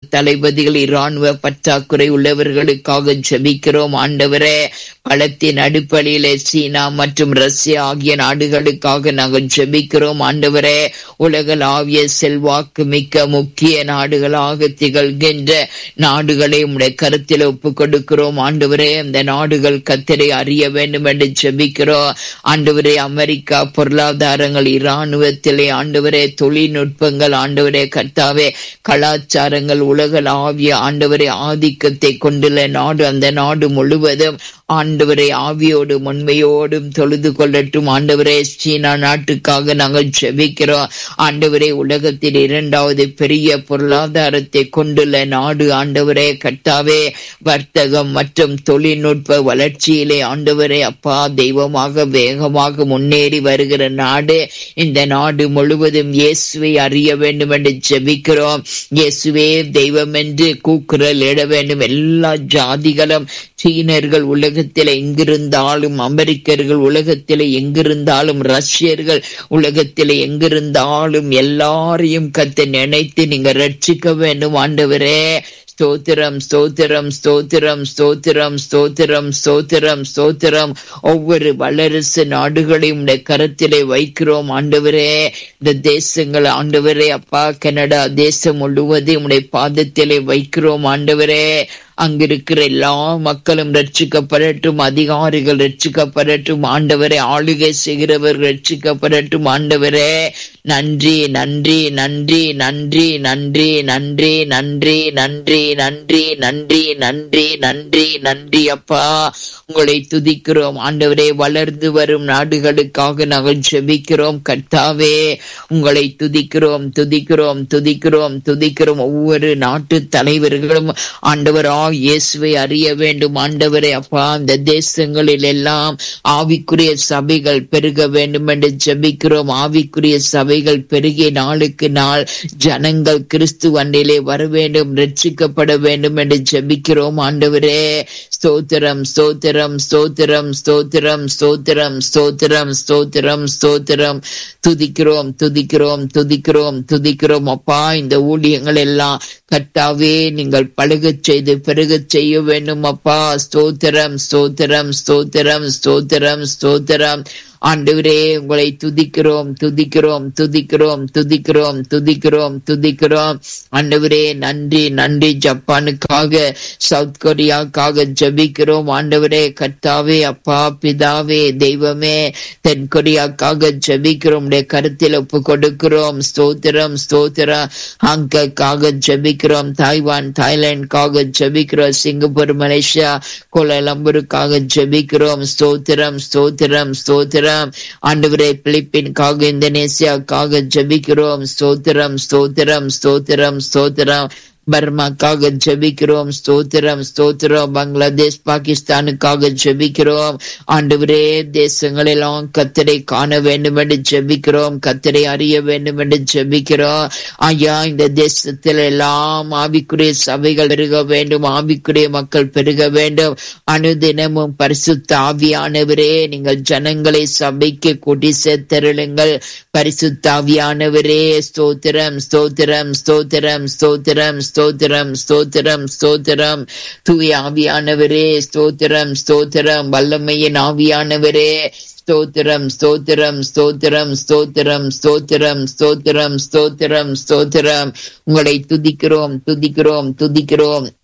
தளபதிகள் இராணுவ பற்றாக்குறை உள்ளவர்களுக்காக ஜெபிக்கிறோம் ஆண்டவரே பலத்தின் அடிப்படையிலே சீனா மற்றும் ரஷ்யா ஆகிய நாடுகளுக்காக நாங்கள் ஜெபிக்கிறோம் ஆண்டவரே உலகளாவிய செல்வாக்கு மிக்க முக்கிய நாடுகளாக திகழ்கின்ற நாடுகளை உடைய கருத்தில் ஒப்புக் கொடுக்கிறோம் ஆண்டவரே அந்த நாடுகள் கத்தரை அறிய வேண்டும் என்று ஜெபிக்கிறோம் ஆண்டவரே அமெரிக்கா பொருளாதாரங்கள் இராணுவத்திலே ஆண்டவரே தொழில்நுட்பங்கள் ஆண்டவரே கர்த்தாவே கலாச்சாரங்கள் உலகளாவிய ஆண்டவரே ஆதிக்கத்தை கொண்டுள்ள நாடு அந்த நாடு முழுவதும் ஆண்டவரை ஆவியோடும் உண்மையோடும் தொழுது கொள்ளட்டும் ஆண்டவரே சீனா நாட்டுக்காக நாங்கள் ஜெபிக்கிறோம் ஆண்டவரே உலகத்தில் இரண்டாவது பெரிய பொருளாதாரத்தை கொண்டுள்ள நாடு ஆண்டவரே கட்டாவே வர்த்தகம் மற்றும் தொழில்நுட்ப வளர்ச்சியிலே ஆண்டவரே அப்பா தெய்வமாக வேகமாக முன்னேறி வருகிற நாடு இந்த நாடு முழுவதும் இயேசுவை அறிய வேண்டும் என்று ஜெபிக்கிறோம் இயேசுவே தெய்வம் என்று கூக்குரல் இட வேண்டும் எல்லா ஜாதிகளும் சீனர்கள் உலகத்தில் எங்கிருந்தாலும் அமெரிக்கர்கள் உலகத்தில் எங்கிருந்தாலும் ரஷ்யர்கள் உலகத்தில் எங்கிருந்தாலும் எல்லாரையும் கத்தை நினைத்து நீங்க ரட்சிக்க வேண்டும் ஆண்டவரே ஸ்தோத்திரம் ஸ்தோத்திரம் ஸ்தோத்திரம் ஸ்தோத்திரம் ஸ்தோத்திரம் ஸ்தோத்திரம் ஸ்தோத்திரம் ஒவ்வொரு வல்லரசு நாடுகளையும் உடைய கரத்திலே வைக்கிறோம் ஆண்டவரே இந்த தேசங்கள் ஆண்டவரே அப்பா கனடா தேசம் முழுவதையும் உடைய பாதத்திலே வைக்கிறோம் ஆண்டவரே அங்கிருக்கிற எல்லா மக்களும் ரட்சிக்கப்படட்டும் அதிகாரிகள் ரட்சிக்கப்படட்டும் ஆண்டவரே ஆளுகை செய்கிறவர்கள் ரட்சிக்கப்படட்டும் ஆண்டவரே நன்றி நன்றி நன்றி நன்றி நன்றி நன்றி நன்றி நன்றி நன்றி நன்றி நன்றி நன்றி நன்றி அப்பா உங்களை துதிக்கிறோம் ஆண்டவரே வளர்ந்து வரும் நாடுகளுக்காக நாங்கள் ஜெபிக்கிறோம் கர்த்தாவே உங்களை துதிக்கிறோம் துதிக்கிறோம் துதிக்கிறோம் துதிக்கிறோம் ஒவ்வொரு நாட்டு தலைவர்களும் ஆண்டவரா இயேசுவை அறிய வேண்டும் ஆண்டவரே அப்பா அந்த தேசங்களில் எல்லாம் ஆவிக்குரிய சபைகள் பெருக வேண்டும் என்று ஜெபிக்கிறோம் ஆவிக்குரிய சபைகள் பெருகிய நாளுக்கு நாள் ஜனங்கள் கிறிஸ்து வண்டிலே வர வேண்டும் ரட்சிக்கப்பட வேண்டும் என்று ஜெபிக்கிறோம் ஆண்டவரே ஸ்தோத்திரம் ஸ்தோத்திரம் ஸ்தோத்திரம் ஸ்தோத்திரம் ஸ்தோத்திரம் ஸ்தோத்திரம் ஸ்தோத்திரம் ஸ்தோத்திரம் துதிக்கிறோம் துதிக்கிறோம் துதிக்கிறோம் துதிக்கிறோம் அப்பா இந்த ஊழியங்கள் எல்லாம் கர்த்தாவே நீங்கள் பழகச் செய்து பெருகச் செய்ய வேண்டும் அப்பா ஸ்தோத்திரம் ஸ்தோத்திரம் ஸ்தோத்திரம் ஸ்தோத்திரம் ஸ்தோத்திரம் ஆண்டவரே உங்களை துதிக்கிறோம் துதிக்கிறோம் துதிக்கிறோம் துதிக்கிறோம் துதிக்கிறோம் துதிக்கிறோம் ஆண்டவரே நன்றி நன்றி ஜப்பானுக்காக சவுத் கொரியாக்காக ஜபிக்கிறோம் ஆண்டவரே கர்த்தாவே அப்பா பிதாவே தெய்வமே தென் கொரியாக்காக ஜபிக்கிறோம் உடைய கருத்தில் ஒப்பு கொடுக்கிறோம் ஸ்தோத்திரம் ஸ்தோத்திரம் ஹாங்காக்காக ஜபிக்கிறோம் தாய்வான் தாய்லாந்துக்காக ஜபிக்கிறோம் சிங்கப்பூர் மலேசியா கோலாலம்பூருக்காக ஜபிக்கிறோம் ஸ்தோத்திரம் ஸ்தோத்திரம் ஸ்தோத்திரம் ஆண்டவரே பிலிப்பின்காக இந்தோனேசியாக்காக ஜபிக்கிறோம் ஸ்தோத்திரம் ஸ்தோத்திரம் ஸ்தோத்திரம் ஸ்தோத்திரம் பர்மாக்காக ஜெபிக்கிறோம் ஸ்தோத்திரம் ஸ்தோத்திரம் பங்களாதேஷ் பாகிஸ்தானுக்காக ஜெபிக்கிறோம் ஆண்டவரே தேசங்களெல்லாம் கத்தரை காண வேண்டும் என்று ஜெபிக்கிறோம் கத்தரை அறிய வேண்டும் என்று ஜெபிக்கிறோம் ஐயா இந்த தேசத்தில் எல்லாம் ஆவிக்குரிய சபைகள் பெருக வேண்டும் ஆவிக்குரிய மக்கள் பெருக வேண்டும் அனுதினமும் பரிசுத்த ஆவியானவரே நீங்கள் ஜனங்களை சபைக்கு கூட்டி சேர்த்தருளுங்கள் பரிசுத்த ஆவியானவரே ஸ்தோத்திரம் ஸ்தோத்திரம் ஸ்தோத்திரம் ஸ்தோத்திரம் ஸ்தோத்திரம் ஸ்தோத்திரம் ஸ்தோத்திரம் தூய ஆவியானவரே ஸ்தோத்திரம் ஸ்தோத்திரம் வல்லமையின் ஆவியானவரே ஸ்தோத்திரம் ஸ்தோத்திரம் ஸ்தோத்திரம் ஸ்தோத்திரம் ஸ்தோத்திரம் ஸ்தோத்திரம் ஸ்தோத்திரம் ஸ்தோத்திரம் உங்களை துதிக்கிறோம் துதிக்கிறோம் துதிக்கிறோம்